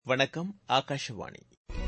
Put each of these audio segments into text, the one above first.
வணக்கம் ஆகாஷவாணி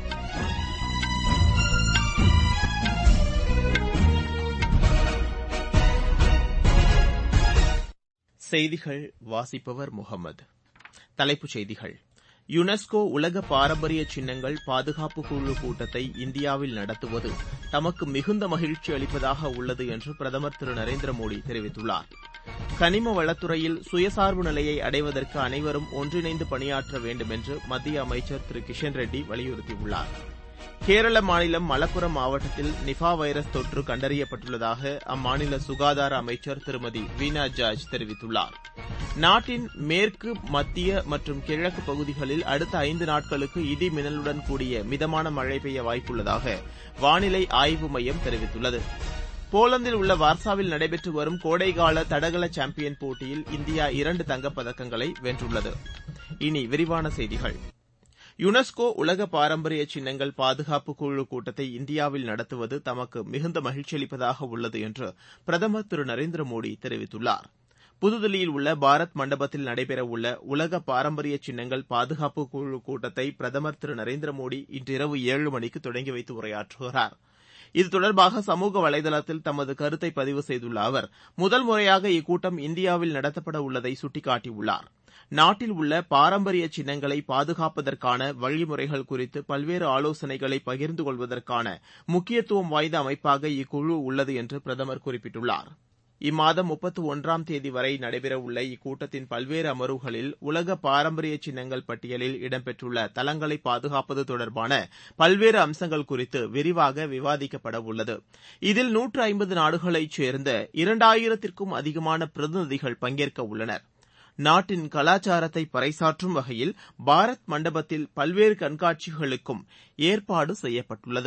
செய்திகள் வாசிப்பவர் முகமது தலைப்புச் செய்திகள் யுனெஸ்கோ உலக பாரம்பரிய சின்னங்கள் பாதுகாப்பு குழு கூட்டத்தை இந்தியாவில் நடத்துவது தமக்கு மிகுந்த மகிழ்ச்சி அளிப்பதாக உள்ளது என்று பிரதமர் திரு நரேந்திர மோடி தெரிவித்துள்ளார் கனிம வளத்துறையில் சுயசார்பு நிலையை அடைவதற்கு அனைவரும் ஒன்றிணைந்து பணியாற்ற வேண்டும் என்று மத்திய அமைச்சர் திரு கிஷன் ரெட்டி வலியுறுத்தியுள்ளார் கேரள மாநிலம் மலப்புரம் மாவட்டத்தில் நிபா வைரஸ் தொற்று கண்டறியப்பட்டுள்ளதாக அம்மாநில சுகாதார அமைச்சர் திருமதி வீனா ஜார்ஜ் தெரிவித்துள்ளார் நாட்டின் மேற்கு மத்திய மற்றும் கிழக்கு பகுதிகளில் அடுத்த ஐந்து நாட்களுக்கு இடி மின்னலுடன் கூடிய மிதமான மழை பெய்ய வாய்ப்புள்ளதாக வானிலை ஆய்வு மையம் தெரிவித்துள்ளது போலந்தில் உள்ள வார்சாவில் நடைபெற்று வரும் கோடைகால தடகள சாம்பியன் போட்டியில் இந்தியா இரண்டு தங்கப்பதக்கங்களை வென்றுள்ளது இனி விரிவான செய்திகள் யுனெஸ்கோ உலக பாரம்பரிய சின்னங்கள் பாதுகாப்பு குழு கூட்டத்தை இந்தியாவில் நடத்துவது தமக்கு மிகுந்த மகிழ்ச்சி அளிப்பதாக உள்ளது என்று பிரதமர் திரு நரேந்திர மோடி தெரிவித்துள்ளார் புதுதில்லியில் உள்ள பாரத் மண்டபத்தில் நடைபெறவுள்ள உலக பாரம்பரிய சின்னங்கள் பாதுகாப்பு குழு கூட்டத்தை பிரதமர் திரு நரேந்திர மோடி இன்றிரவு ஏழு மணிக்கு தொடங்கி வைத்து உரையாற்றுகிறார் இது தொடர்பாக சமூக வலைதளத்தில் தமது கருத்தை பதிவு செய்துள்ள அவர் முதல் முறையாக இக்கூட்டம் இந்தியாவில் நடத்தப்பட உள்ளதை சுட்டிக்காட்டியுள்ளார் நாட்டில் உள்ள பாரம்பரிய சின்னங்களை பாதுகாப்பதற்கான வழிமுறைகள் குறித்து பல்வேறு ஆலோசனைகளை பகிர்ந்து கொள்வதற்கான முக்கியத்துவம் வாய்ந்த அமைப்பாக இக்குழு உள்ளது என்று பிரதமர் குறிப்பிட்டுள்ளார் இம்மாதம் முப்பத்து ஒன்றாம் தேதி வரை நடைபெறவுள்ள இக்கூட்டத்தின் பல்வேறு அமர்வுகளில் உலக பாரம்பரிய சின்னங்கள் பட்டியலில் இடம்பெற்றுள்ள தலங்களை பாதுகாப்பது தொடர்பான பல்வேறு அம்சங்கள் குறித்து விரிவாக விவாதிக்கப்பட உள்ளது இதில் நூற்று ஐம்பது நாடுகளைச் சேர்ந்த இரண்டாயிரத்திற்கும் அதிகமான பிரதிநிதிகள் பங்கேற்க உள்ளனர் நாட்டின் கலாச்சாரத்தை பறைசாற்றும் வகையில் பாரத் மண்டபத்தில் பல்வேறு கண்காட்சிகளுக்கும் ஏற்பாடு செய்யப்பட்டுள்ளது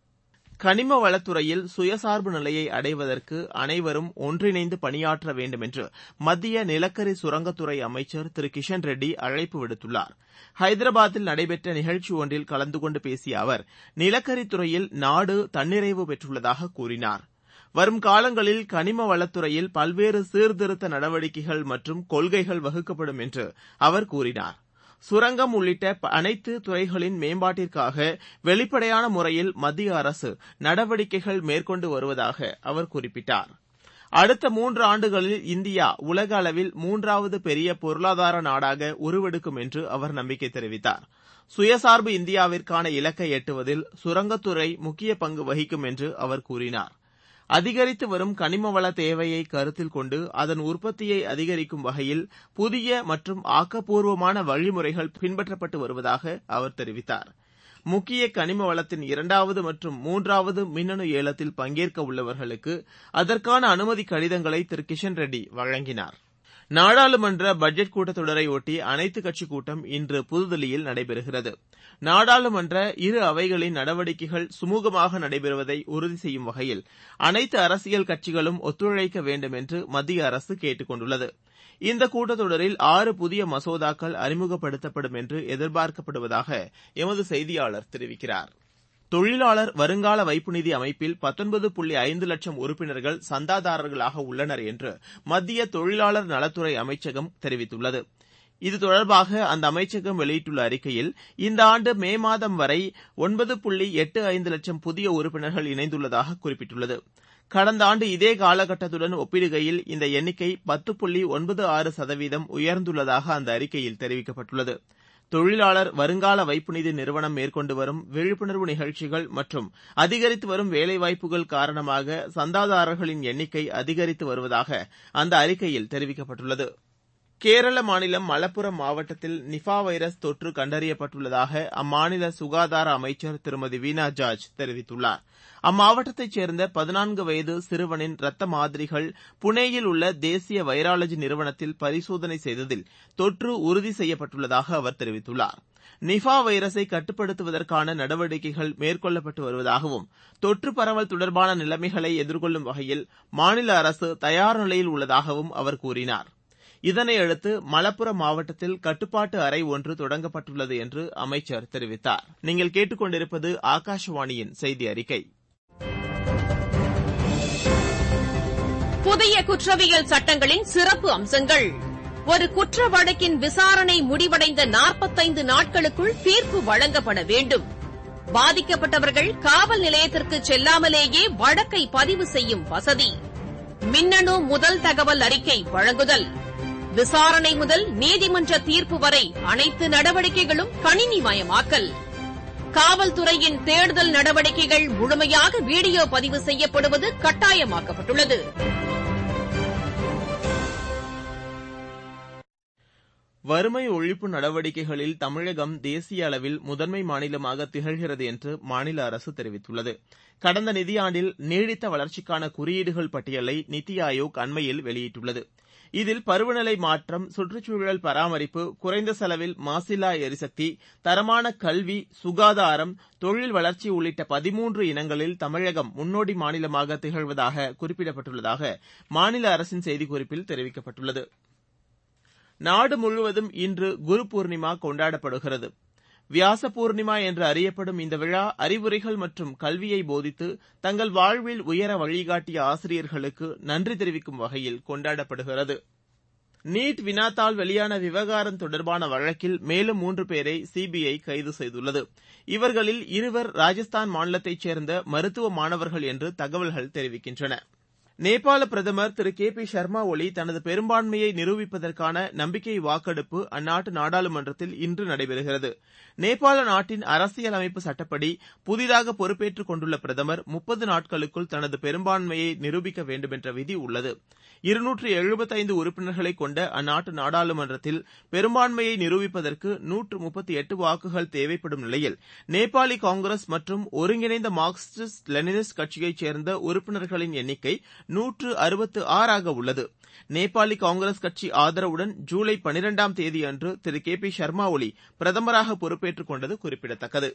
கனிம வளத்துறையில் சுயசார்பு நிலையை அடைவதற்கு அனைவரும் ஒன்றிணைந்து பணியாற்ற வேண்டும் என்று மத்திய நிலக்கரி சுரங்கத்துறை அமைச்சர் திரு கிஷன் ரெட்டி அழைப்பு விடுத்துள்ளார் ஹைதராபாத்தில் நடைபெற்ற நிகழ்ச்சி ஒன்றில் கலந்து கொண்டு பேசிய அவர் நிலக்கரித்துறையில் நாடு தன்னிறைவு பெற்றுள்ளதாக கூறினார் வரும் காலங்களில் கனிம வளத்துறையில் பல்வேறு சீர்திருத்த நடவடிக்கைகள் மற்றும் கொள்கைகள் வகுக்கப்படும் என்று அவர் கூறினார் சுரங்கம் உள்ளிட்ட அனைத்து துறைகளின் மேம்பாட்டிற்காக வெளிப்படையான முறையில் மத்திய அரசு நடவடிக்கைகள் மேற்கொண்டு வருவதாக அவர் குறிப்பிட்டார் அடுத்த மூன்று ஆண்டுகளில் இந்தியா உலக அளவில் மூன்றாவது பெரிய பொருளாதார நாடாக உருவெடுக்கும் என்று அவர் நம்பிக்கை தெரிவித்தார் சுயசார்பு இந்தியாவிற்கான இலக்கை எட்டுவதில் சுரங்கத்துறை முக்கிய பங்கு வகிக்கும் என்று அவர் கூறினார் அதிகரித்து வரும் கனிம வள தேவையை கருத்தில் கொண்டு அதன் உற்பத்தியை அதிகரிக்கும் வகையில் புதிய மற்றும் ஆக்கப்பூர்வமான வழிமுறைகள் பின்பற்றப்பட்டு வருவதாக அவர் தெரிவித்தார் முக்கிய கனிம வளத்தின் இரண்டாவது மற்றும் மூன்றாவது மின்னணு ஏலத்தில் பங்கேற்க உள்ளவர்களுக்கு அதற்கான அனுமதி கடிதங்களை திரு கிஷன் ரெட்டி வழங்கினார் நாடாளுமன்ற பட்ஜெட் கூட்டத்தொடரை ஒட்டி அனைத்துக் கட்சிக் கூட்டம் இன்று புதுதில்லியில் நடைபெறுகிறது நாடாளுமன்ற இரு அவைகளின் நடவடிக்கைகள் சுமூகமாக நடைபெறுவதை உறுதி செய்யும் வகையில் அனைத்து அரசியல் கட்சிகளும் ஒத்துழைக்க வேண்டும் என்று மத்திய அரசு கேட்டுக் கொண்டுள்ளது இந்த கூட்டத்தொடரில் ஆறு புதிய மசோதாக்கள் அறிமுகப்படுத்தப்படும் என்று எதிர்பார்க்கப்படுவதாக எமது செய்தியாளர் தெரிவிக்கிறார் தொழிலாளர் வருங்கால வைப்பு நிதி அமைப்பில் பத்தொன்பது புள்ளி ஐந்து லட்சம் உறுப்பினர்கள் சந்தாதாரர்களாக உள்ளனர் என்று மத்திய தொழிலாளர் நலத்துறை அமைச்சகம் தெரிவித்துள்ளது இது தொடர்பாக அந்த அமைச்சகம் வெளியிட்டுள்ள அறிக்கையில் இந்த ஆண்டு மே மாதம் வரை ஒன்பது புள்ளி எட்டு ஐந்து லட்சம் புதிய உறுப்பினர்கள் இணைந்துள்ளதாக குறிப்பிட்டுள்ளது கடந்த ஆண்டு இதே காலகட்டத்துடன் ஒப்பிடுகையில் இந்த எண்ணிக்கை பத்து புள்ளி ஒன்பது ஆறு சதவீதம் உயர்ந்துள்ளதாக அந்த அறிக்கையில் தெரிவிக்கப்பட்டுள்ளது தொழிலாளர் வருங்கால வைப்பு நிதி நிறுவனம் மேற்கொண்டு வரும் விழிப்புணர்வு நிகழ்ச்சிகள் மற்றும் அதிகரித்து வரும் வேலைவாய்ப்புகள் காரணமாக சந்தாதாரர்களின் எண்ணிக்கை அதிகரித்து வருவதாக அந்த அறிக்கையில் தெரிவிக்கப்பட்டுள்ளது கேரள மாநிலம் மலப்புரம் மாவட்டத்தில் நிபா வைரஸ் தொற்று கண்டறியப்பட்டுள்ளதாக அம்மாநில சுகாதார அமைச்சர் திருமதி வீனா ஜார்ஜ் தெரிவித்துள்ளார் அம்மாவட்டத்தைச் சேர்ந்த பதினான்கு வயது சிறுவனின் ரத்த மாதிரிகள் புனேயில் உள்ள தேசிய வைராலஜி நிறுவனத்தில் பரிசோதனை செய்ததில் தொற்று உறுதி செய்யப்பட்டுள்ளதாக அவர் தெரிவித்துள்ளார் நிபா வைரஸை கட்டுப்படுத்துவதற்கான நடவடிக்கைகள் மேற்கொள்ளப்பட்டு வருவதாகவும் தொற்று பரவல் தொடர்பான நிலைமைகளை எதிர்கொள்ளும் வகையில் மாநில அரசு தயார் நிலையில் உள்ளதாகவும் அவர் கூறினார் இதனையடுத்து மலப்புரம் மாவட்டத்தில் கட்டுப்பாட்டு அறை ஒன்று தொடங்கப்பட்டுள்ளது என்று அமைச்சர் தெரிவித்தார் நீங்கள் கேட்டுக்கொண்டிருப்பது ஆகாஷவாணியின் செய்தி அறிக்கை புதிய குற்றவியல் சட்டங்களின் சிறப்பு அம்சங்கள் ஒரு குற்ற வழக்கின் விசாரணை முடிவடைந்த நாற்பத்தைந்து நாட்களுக்குள் தீர்ப்பு வழங்கப்பட வேண்டும் பாதிக்கப்பட்டவர்கள் காவல் நிலையத்திற்கு செல்லாமலேயே வழக்கை பதிவு செய்யும் வசதி மின்னணு முதல் தகவல் அறிக்கை வழங்குதல் விசாரணை முதல் நீதிமன்ற தீர்ப்பு வரை அனைத்து நடவடிக்கைகளும் கணினிமயமாக்கல் காவல்துறையின் தேடுதல் நடவடிக்கைகள் முழுமையாக வீடியோ பதிவு செய்யப்படுவது கட்டாயமாக்கப்பட்டுள்ளது வறுமை ஒழிப்பு நடவடிக்கைகளில் தமிழகம் தேசிய அளவில் முதன்மை மாநிலமாக திகழ்கிறது என்று மாநில அரசு தெரிவித்துள்ளது கடந்த நிதியாண்டில் நீடித்த வளர்ச்சிக்கான குறியீடுகள் பட்டியலை நித்தி ஆயோக் அண்மையில் வெளியிட்டுள்ளது இதில் பருவநிலை மாற்றம் சுற்றுச்சூழல் பராமரிப்பு குறைந்த செலவில் மாசில்லா எரிசக்தி தரமான கல்வி சுகாதாரம் தொழில் வளர்ச்சி உள்ளிட்ட பதிமூன்று இனங்களில் தமிழகம் முன்னோடி மாநிலமாக திகழ்வதாக குறிப்பிடப்பட்டுள்ளதாக மாநில அரசின் செய்திக்குறிப்பில் தெரிவிக்கப்பட்டுள்ளது நாடு முழுவதும் இன்று குரு பூர்ணிமா கொண்டாடப்படுகிறது வியாச பூர்ணிமா என்று அறியப்படும் இந்த விழா அறிவுரைகள் மற்றும் கல்வியை போதித்து தங்கள் வாழ்வில் உயர வழிகாட்டிய ஆசிரியர்களுக்கு நன்றி தெரிவிக்கும் வகையில் கொண்டாடப்படுகிறது நீட் வினாத்தாள் வெளியான விவகாரம் தொடர்பான வழக்கில் மேலும் மூன்று பேரை சிபிஐ கைது செய்துள்ளது இவர்களில் இருவர் ராஜஸ்தான் மாநிலத்தைச் சேர்ந்த மருத்துவ மாணவர்கள் என்று தகவல்கள் தெரிவிக்கின்றன நேபாள பிரதமர் திரு கே பி ஷர்மா ஒலி தனது பெரும்பான்மையை நிரூபிப்பதற்கான நம்பிக்கை வாக்கெடுப்பு அந்நாட்டு நாடாளுமன்றத்தில் இன்று நடைபெறுகிறது நேபாள நாட்டின் அரசியலமைப்பு சட்டப்படி புதிதாக பொறுப்பேற்றுக் கொண்டுள்ள பிரதமர் முப்பது நாட்களுக்குள் தனது பெரும்பான்மையை நிரூபிக்க வேண்டுமென்ற விதி உள்ளது இருநூற்று எழுபத்தைந்து உறுப்பினர்களை கொண்ட அந்நாட்டு நாடாளுமன்றத்தில் பெரும்பான்மையை நிரூபிப்பதற்கு நூற்று முப்பத்தி எட்டு வாக்குகள் தேவைப்படும் நிலையில் நேபாளி காங்கிரஸ் மற்றும் ஒருங்கிணைந்த மார்க்சிஸ்ட் லெனினிஸ்ட் கட்சியைச் சேர்ந்த உறுப்பினர்களின் எண்ணிக்கை நூற்று அறுபத்து ஆறாக உள்ளது நேபாளி காங்கிரஸ் கட்சி ஆதரவுடன் ஜூலை பனிரெண்டாம் தேதியன்று திரு கே பி ஷர்மா ஒலி பிரதமராக பொறுப்பேற்றுக் கொண்டது குறிப்பிடத்தக்கது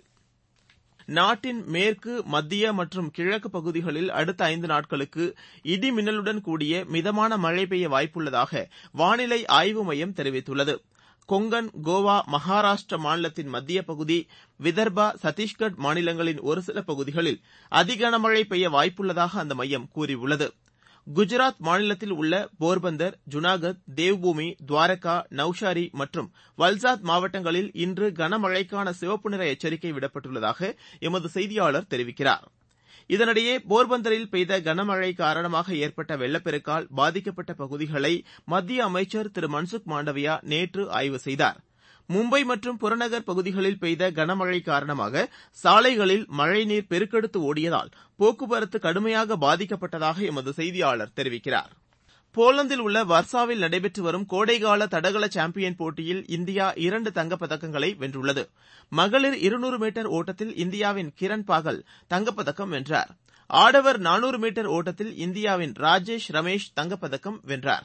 நாட்டின் மேற்கு மத்திய மற்றும் கிழக்கு பகுதிகளில் அடுத்த ஐந்து நாட்களுக்கு இடி மின்னலுடன் கூடிய மிதமான மழை பெய்ய வாய்ப்புள்ளதாக வானிலை ஆய்வு மையம் தெரிவித்துள்ளது கொங்கன் கோவா மகாராஷ்டிர மாநிலத்தின் மத்திய பகுதி விதர்பா சத்தீஸ்கர் மாநிலங்களின் ஒரு சில பகுதிகளில் அதி கனமழை பெய்ய வாய்ப்புள்ளதாக அந்த மையம் கூறியுள்ளது குஜராத் மாநிலத்தில் உள்ள போர்பந்தர் ஜுனாகத் தேவ்பூமி துவாரகா நவ்ஷாரி மற்றும் வல்சாத் மாவட்டங்களில் இன்று கனமழைக்கான சிவப்பு நிற எச்சரிக்கை விடப்பட்டுள்ளதாக எமது செய்தியாளர் தெரிவிக்கிறார் இதனிடையே போர்பந்தரில் பெய்த கனமழை காரணமாக ஏற்பட்ட வெள்ளப்பெருக்கால் பாதிக்கப்பட்ட பகுதிகளை மத்திய அமைச்சர் திரு மன்சுக் மாண்டவியா நேற்று ஆய்வு செய்தார் மும்பை மற்றும் புறநகர் பகுதிகளில் பெய்த கனமழை காரணமாக சாலைகளில் மழைநீர் பெருக்கெடுத்து ஓடியதால் போக்குவரத்து கடுமையாக பாதிக்கப்பட்டதாக எமது செய்தியாளர் தெரிவிக்கிறார் போலந்தில் உள்ள வர்சாவில் நடைபெற்று வரும் கோடைகால தடகள சாம்பியன் போட்டியில் இந்தியா இரண்டு தங்கப்பதக்கங்களை வென்றுள்ளது மகளிர் இருநூறு மீட்டர் ஓட்டத்தில் இந்தியாவின் கிரண் பாகல் தங்கப்பதக்கம் வென்றார் ஆடவர் நானூறு மீட்டர் ஓட்டத்தில் இந்தியாவின் ராஜேஷ் ரமேஷ் தங்கப்பதக்கம் வென்றார்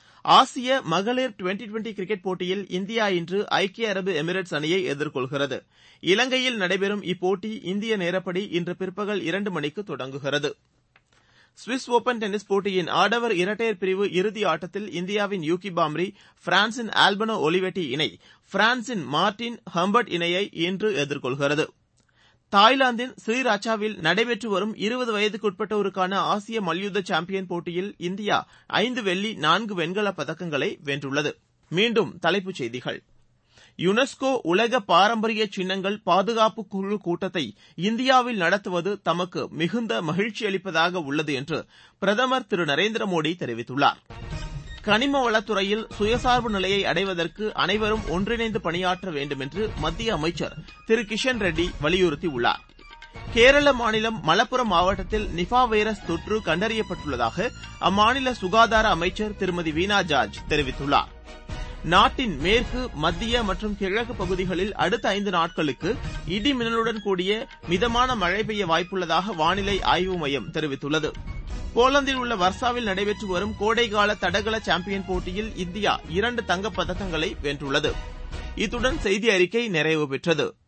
ஆசிய மகளிர் டுவெண்டி டுவெண்டி கிரிக்கெட் போட்டியில் இந்தியா இன்று ஐக்கிய அரபு எமிரேட்ஸ் அணியை எதிர்கொள்கிறது இலங்கையில் நடைபெறும் இப்போட்டி இந்திய நேரப்படி இன்று பிற்பகல் இரண்டு மணிக்கு தொடங்குகிறது சுவிஸ் ஒபன் டென்னிஸ் போட்டியின் ஆடவர் இரட்டையர் பிரிவு இறுதி ஆட்டத்தில் இந்தியாவின் யூகி பாம்ரி பிரான்சின் ஆல்பனோ ஒலிவெட்டி இணை பிரான்சின் மார்டின் ஹம்பர்ட் இணையை இன்று எதிர்கொள்கிறது தாய்லாந்தின் ஸ்ரீராச்சாவில் நடைபெற்று வரும் இருபது வயதுக்குட்பட்டோருக்கான ஆசிய மல்யுத்த சாம்பியன் போட்டியில் இந்தியா ஐந்து வெள்ளி நான்கு வெண்கலப் பதக்கங்களை வென்றுள்ளது மீண்டும் தலைப்புச் செய்திகள் யுனெஸ்கோ உலக பாரம்பரிய சின்னங்கள் பாதுகாப்பு குழு கூட்டத்தை இந்தியாவில் நடத்துவது தமக்கு மிகுந்த மகிழ்ச்சி அளிப்பதாக உள்ளது என்று பிரதமர் திரு நரேந்திர மோடி தெரிவித்துள்ளார் கனிம வளத்துறையில் சுயசார்பு நிலையை அடைவதற்கு அனைவரும் ஒன்றிணைந்து பணியாற்ற வேண்டும் என்று மத்திய அமைச்சர் திரு கிஷன் ரெட்டி வலியுறுத்தியுள்ளார் கேரள மாநிலம் மலப்புரம் மாவட்டத்தில் நிபா வைரஸ் தொற்று கண்டறியப்பட்டுள்ளதாக அம்மாநில சுகாதார அமைச்சர் திருமதி வீனா ஜார்ஜ் தெரிவித்துள்ளார் நாட்டின் மேற்கு மத்திய மற்றும் கிழக்கு பகுதிகளில் அடுத்த ஐந்து நாட்களுக்கு இடி மின்னலுடன் கூடிய மிதமான மழை பெய்ய வாய்ப்புள்ளதாக வானிலை ஆய்வு மையம் தெரிவித்துள்ளது போலந்தில் உள்ள வர்சாவில் நடைபெற்று வரும் கோடைகால தடகள சாம்பியன் போட்டியில் இந்தியா இரண்டு தங்கப் பதக்கங்களை வென்றுள்ளது இத்துடன் செய்தி அறிக்கை நிறைவு பெற்றது